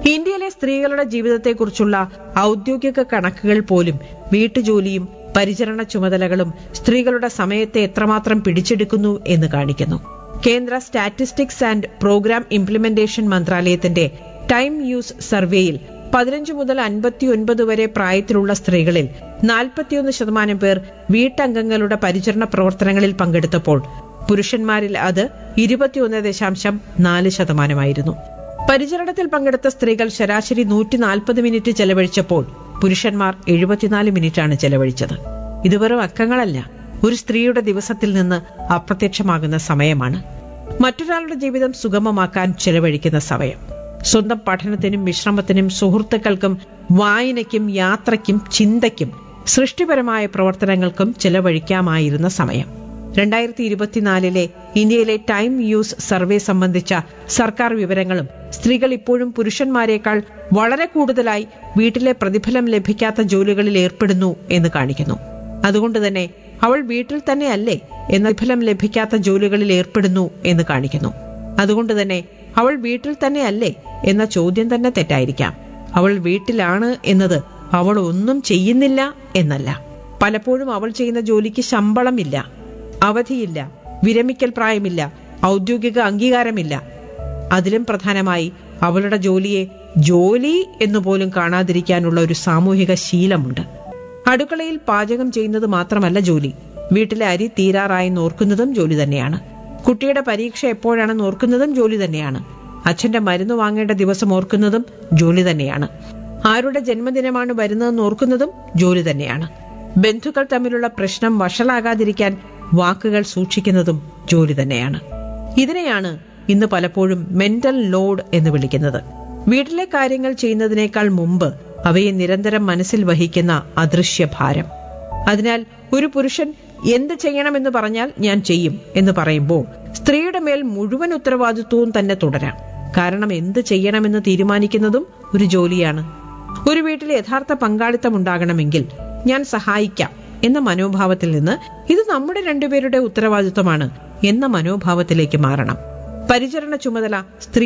ഇന്ത്യയിലെ സ്ത്രീകളുടെ ജീവിതത്തെക്കുറിച്ചുള്ള ഔദ്യോഗിക കണക്കുകൾ പോലും വീട്ടുജോലിയും പരിചരണ ചുമതലകളും സ്ത്രീകളുടെ സമയത്തെ എത്രമാത്രം പിടിച്ചെടുക്കുന്നു എന്ന് കാണിക്കുന്നു കേന്ദ്ര സ്റ്റാറ്റിസ്റ്റിക്സ് ആൻഡ് പ്രോഗ്രാം ഇംപ്ലിമെന്റേഷൻ മന്ത്രാലയത്തിന്റെ ടൈം യൂസ് സർവേയിൽ പതിനഞ്ച് മുതൽ അൻപത്തിയൊൻപത് വരെ പ്രായത്തിലുള്ള സ്ത്രീകളിൽ നാൽപ്പത്തിയൊന്ന് ശതമാനം പേർ വീട്ടംഗങ്ങളുടെ പരിചരണ പ്രവർത്തനങ്ങളിൽ പങ്കെടുത്തപ്പോൾ പുരുഷന്മാരിൽ അത് ഇരുപത്തിയൊന്ന് ദശാംശം നാല് ശതമാനമായിരുന്നു പരിചരണത്തിൽ പങ്കെടുത്ത സ്ത്രീകൾ ശരാശരി നൂറ്റി നാൽപ്പത് മിനിറ്റ് ചെലവഴിച്ചപ്പോൾ പുരുഷന്മാർ എഴുപത്തിനാല് മിനിറ്റാണ് ചെലവഴിച്ചത് ഇത് വെറും അക്കങ്ങളല്ല ഒരു സ്ത്രീയുടെ ദിവസത്തിൽ നിന്ന് അപ്രത്യക്ഷമാകുന്ന സമയമാണ് മറ്റൊരാളുടെ ജീവിതം സുഗമമാക്കാൻ ചെലവഴിക്കുന്ന സമയം സ്വന്തം പഠനത്തിനും വിശ്രമത്തിനും സുഹൃത്തുക്കൾക്കും വായനയ്ക്കും യാത്രയ്ക്കും ചിന്തയ്ക്കും സൃഷ്ടിപരമായ പ്രവർത്തനങ്ങൾക്കും ചെലവഴിക്കാമായിരുന്ന സമയം രണ്ടായിരത്തി ഇരുപത്തിനാലിലെ ഇന്ത്യയിലെ ടൈം യൂസ് സർവേ സംബന്ധിച്ച സർക്കാർ വിവരങ്ങളും സ്ത്രീകൾ ഇപ്പോഴും പുരുഷന്മാരെക്കാൾ വളരെ കൂടുതലായി വീട്ടിലെ പ്രതിഫലം ലഭിക്കാത്ത ജോലികളിൽ ഏർപ്പെടുന്നു എന്ന് കാണിക്കുന്നു അതുകൊണ്ട് തന്നെ അവൾ വീട്ടിൽ തന്നെയല്ലേ എന്ന പ്രതിഫലം ലഭിക്കാത്ത ജോലികളിൽ ഏർപ്പെടുന്നു എന്ന് കാണിക്കുന്നു അതുകൊണ്ട് തന്നെ അവൾ വീട്ടിൽ തന്നെയല്ലേ എന്ന ചോദ്യം തന്നെ തെറ്റായിരിക്കാം അവൾ വീട്ടിലാണ് എന്നത് അവൾ ഒന്നും ചെയ്യുന്നില്ല എന്നല്ല പലപ്പോഴും അവൾ ചെയ്യുന്ന ജോലിക്ക് ശമ്പളമില്ല അവധിയില്ല വിരമിക്കൽ പ്രായമില്ല ഔദ്യോഗിക അംഗീകാരമില്ല അതിലും പ്രധാനമായി അവളുടെ ജോലിയെ ജോലി എന്ന് പോലും കാണാതിരിക്കാനുള്ള ഒരു സാമൂഹിക ശീലമുണ്ട് അടുക്കളയിൽ പാചകം ചെയ്യുന്നത് മാത്രമല്ല ജോലി വീട്ടിലെ അരി തീരാറായി നോർക്കുന്നതും ജോലി തന്നെയാണ് കുട്ടിയുടെ പരീക്ഷ എപ്പോഴാണെന്ന് ഓർക്കുന്നതും ജോലി തന്നെയാണ് അച്ഛന്റെ മരുന്ന് വാങ്ങേണ്ട ദിവസം ഓർക്കുന്നതും ജോലി തന്നെയാണ് ആരുടെ ജന്മദിനമാണ് വരുന്നതെന്ന് ഓർക്കുന്നതും ജോലി തന്നെയാണ് ബന്ധുക്കൾ തമ്മിലുള്ള പ്രശ്നം വഷളാകാതിരിക്കാൻ വാക്കുകൾ സൂക്ഷിക്കുന്നതും ജോലി തന്നെയാണ് ഇതിനെയാണ് ഇന്ന് പലപ്പോഴും മെന്റൽ ലോഡ് എന്ന് വിളിക്കുന്നത് വീട്ടിലെ കാര്യങ്ങൾ ചെയ്യുന്നതിനേക്കാൾ മുമ്പ് അവയെ നിരന്തരം മനസ്സിൽ വഹിക്കുന്ന അദൃശ്യ ഭാരം അതിനാൽ ഒരു പുരുഷൻ എന്ത് ചെയ്യണമെന്ന് പറഞ്ഞാൽ ഞാൻ ചെയ്യും എന്ന് പറയുമ്പോൾ സ്ത്രീയുടെ മേൽ മുഴുവൻ ഉത്തരവാദിത്വവും തന്നെ തുടരാം കാരണം എന്ത് ചെയ്യണമെന്ന് തീരുമാനിക്കുന്നതും ഒരു ജോലിയാണ് ഒരു വീട്ടിൽ യഥാർത്ഥ പങ്കാളിത്തം ഉണ്ടാകണമെങ്കിൽ ഞാൻ സഹായിക്കാം എന്ന മനോഭാവത്തിൽ നിന്ന് ഇത് നമ്മുടെ രണ്ടുപേരുടെ ഉത്തരവാദിത്വമാണ് എന്ന മനോഭാവത്തിലേക്ക് മാറണം പരിചരണ ചുമതല സ്ത്രീ